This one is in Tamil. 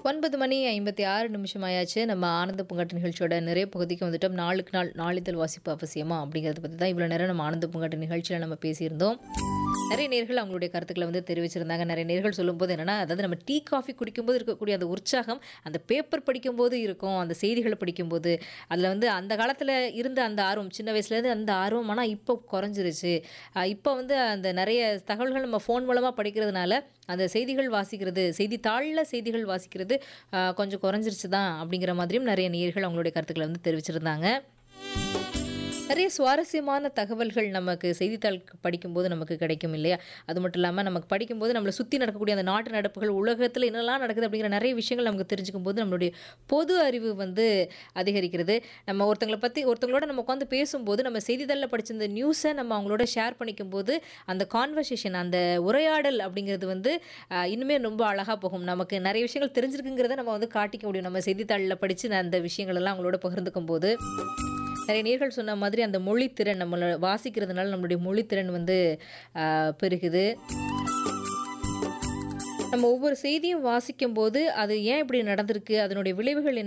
ஒன்பது மணி ஐம்பத்தி ஆறு நிமிஷம் ஆயாச்சு நம்ம ஆனந்த பூங்காட்டு நிகழ்ச்சியோட நிறைய பகுதிக்கு வந்துட்டோம் நாளுக்கு நாள் நாளிதழ் வாசிப்பு அவசியமா அப்படிங்கிறத பற்றி தான் இவ்வளோ நேரம் நம்ம ஆனந்த பூங்காட்டு நிகழ்ச்சியில் நம்ம பேசியிருந்தோம் நிறைய நேர்கள் அவங்களுடைய கருத்துக்களை வந்து தெரிவிச்சிருந்தாங்க நிறைய நேர்கள் சொல்லும்போது என்னென்னா அதாவது நம்ம டீ காஃபி குடிக்கும்போது இருக்கக்கூடிய அந்த உற்சாகம் அந்த பேப்பர் படிக்கும்போது இருக்கும் அந்த செய்திகளை படிக்கும்போது அதில் வந்து அந்த காலத்தில் இருந்த அந்த ஆர்வம் சின்ன வயசுலேருந்து அந்த ஆர்வம் ஆனால் இப்போ குறைஞ்சிருச்சு அஹ் இப்போ வந்து அந்த நிறைய தகவல்கள் நம்ம ஃபோன் மூலமாக படிக்கிறதுனால அந்த செய்திகள் வாசிக்கிறது செய்தித்தாளில் செய்திகள் வாசிக்கிறது அஹ், கொஞ்சம் குறைஞ்சிருச்சு தான் அப்படிங்கிற மாதிரியும் நிறைய நேயர்கள் அவங்களுடைய கருத்துக்களை வந்து தெரிவிச்சிருந்தாங்க நிறைய சுவாரஸ்யமான தகவல்கள் நமக்கு செய்தித்தாள் படிக்கும்போது நமக்கு கிடைக்கும் இல்லையா அது மட்டும் இல்லாமல் நமக்கு படிக்கும்போது நம்மளை சுற்றி நடக்கக்கூடிய அந்த நாட்டு நடப்புகள் உலகத்தில் என்னெல்லாம் நடக்குது அப்படிங்கிற நிறைய விஷயங்கள் நமக்கு தெரிஞ்சுக்கும் போது நம்மளுடைய பொது அறிவு வந்து அதிகரிக்கிறது நம்ம ஒருத்தங்களை பற்றி ஒருத்தங்களோட நம்ம உட்காந்து பேசும்போது நம்ம செய்தித்தாளில் படிச்ச இந்த நியூஸை நம்ம அவங்களோட ஷேர் பண்ணிக்கும் போது அந்த கான்வர்சேஷன் அந்த உரையாடல் அப்படிங்கிறது வந்து ஆஹ், இன்னுமே ரொம்ப அழகாக போகும் நமக்கு நிறைய விஷயங்கள் தெரிஞ்சிருக்குங்கிறத நம்ம வந்து காட்டிக்க முடியும் நம்ம செய்தித்தாளில் படித்து அந்த விஷயங்கள் எல்லாம் அவங்களோட பகிர்ந்துக்கும் போது நிறைய நேர்கள் சொன்ன மாதிரி அந்த மொழித்திறன் நம்மளை வாசிக்கிறதுனால நம்மளுடைய மொழித்திறன் வந்து ஆஹ், பெருகுது நம்ம ஒவ்வொரு செய்தியும் வாசிக்கும் போது அது ஏன் இப்படி நடந்திருக்கு அதனுடைய விளைவுகள் என்ன